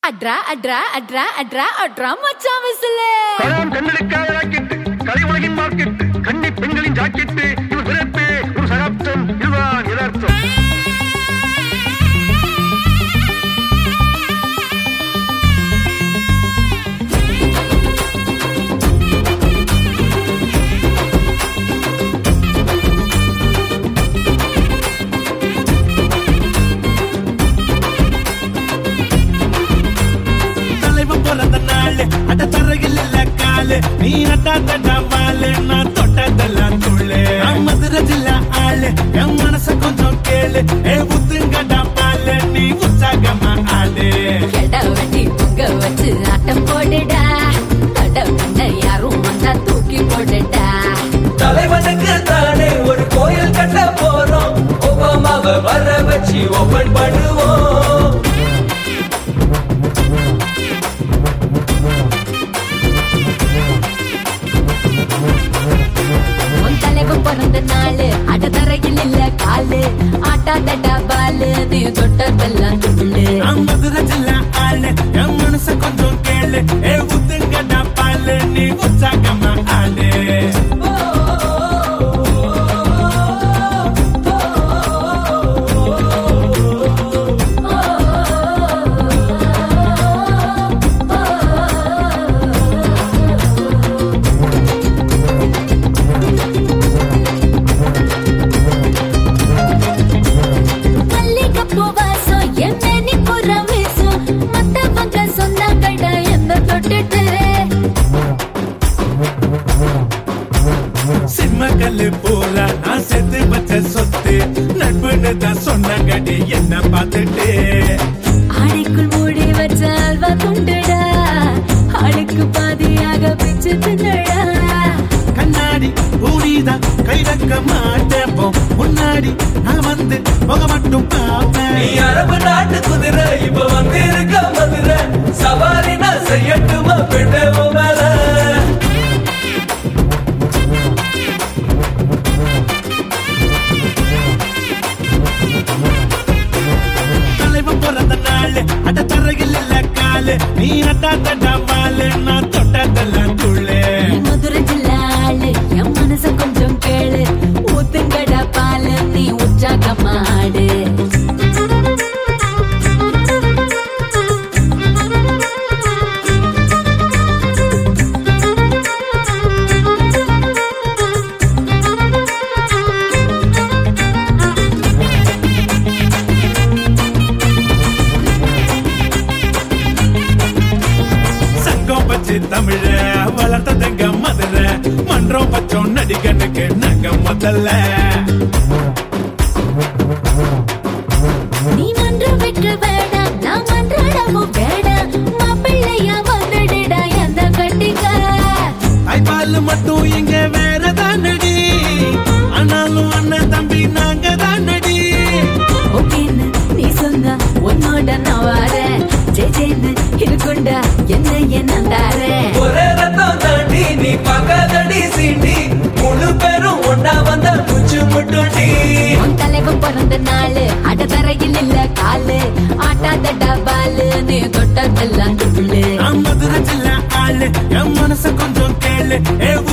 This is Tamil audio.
அட்ரா அட்ரா அட்ரா அட்ரா அட்ரா மச்சான் விசிலு கலாம் கண்களுக்காக ராக்கெட்டு கலை உலகின் மார்க்கெட்டு கன்னி பெண்களின் ஜாக்கெட்டு இவர் பிறப்பு ஒரு சகாப்தம் இதுதான் யதார்த்தம் தலைவன் பிறந்த நாள் அட தரையில் இல்ல காலு நீ நட்டாத்தட வாழு நான் தொட்டதெல்லாம் துள்ளு நான் மதுரை ஜில்லா ஆளு என் மனச கொஞ்சம் கேளு ஏ உத்துங்கடா பாலு நீ உற்சாகமா ஆளு எட வெட்டி பொங்க வச்சு ஆட்டம் போடுடா தட பண்ண யாரும் வந்தா தூக்கி போடுடா தலைவனுக்கு தானே ஒரு கோயில் கட்ட போறோம் ஒபாமாவை வர வச்சு ஓபன் பண்ணுவோம் உன் தலைவன் பிறந்த நாளு அட தரையில் இல்ல காலு ஆட்டாதடா பாலு நீ தொட்டதெல்லாம் துள்ளு நான் மதுரை ஜில்லா ஆளு என் மனச கொஞ்சம் கேளு ஏ உத்துங்கடா பாலு நீ உற்சாகமா ஆளு மல்லிகைப்பூ வாசம் என் மேனி புற வீசும் மத்தவங்க சொன்னாங்கடா என்ன தொட்டுட்டு சிம்ம கல்லு போல நான் செத்து வச்ச சொத்து நட்புன்னு தான் சொன்னாங்கடி என்ன பார்த்துட்டு ஆடைக்குள் மூடி வச்ச அல்வா துண்டுடா ஆளுக்கு பாதியாக பிச்சு தின்னடா கண்ணாடி ஊடிதான் கை வைக்க மாட்டேன் போ. முன்னாடி நான் வந்து முக மட்டும் நீ பார்ப்பேன் அரபு நாட்டு குதிரை இப்ப வந்து இருக்க மதுரை சவாரி நான் செய்யட்டுமா பெண்ணே உன் மேல தலைவன் பிறந்த நாள் அட தரையில் இல்ல காலு நீ நட்டாத்தடா வாழு நான் தொட்டதெல்லாம் துள்ளு நீ மதுரை ஜில்லா ஆளு என் மனச கொஞ்சம் கேளு ஊத்துங்கடா பாலு நீ உற்சாகமாடு சங்கம் வச்சு தமிழ வளர்த்ததுங்க மதுரை மன்றம் வச்சோம் நடிகனுக்கு நாங்க முதல்ல நீ மன்றம் வைக்க வேண்டாம் நான் மன்றாடவும் வேண்டாம் மாப்பிள்ளையா வந்துடுடா எந்த கட்டிக்க தாய்ப்பால் மட்டும் இங்க வேற தானடி ஆனாலும் அண்ணன் தம்பி நாங்க தானடி ஓகேன்னு நீ சொன்னா உன்னோட நான் வரேன் ஜெய் ஜெய்னு இருக்குண்டா என்ன என்ன தாரேன் ஒரே ரத்தம் தாண்டி நீ பக்காதடி சீண்டி முழு பேரும் ஒன்னா வந்த முச்சு முட்டுண்டி உன் தலைவன் பிறந்த நாளு அட தரையில் இல்ல காலு ஆட்டாதடா பாலு நீ தொட்டதெல்லாம் துள்ளு நான் மதுரை ஜில்லா ஆளு என் மனச கொஞ்சம் கேளு ஏ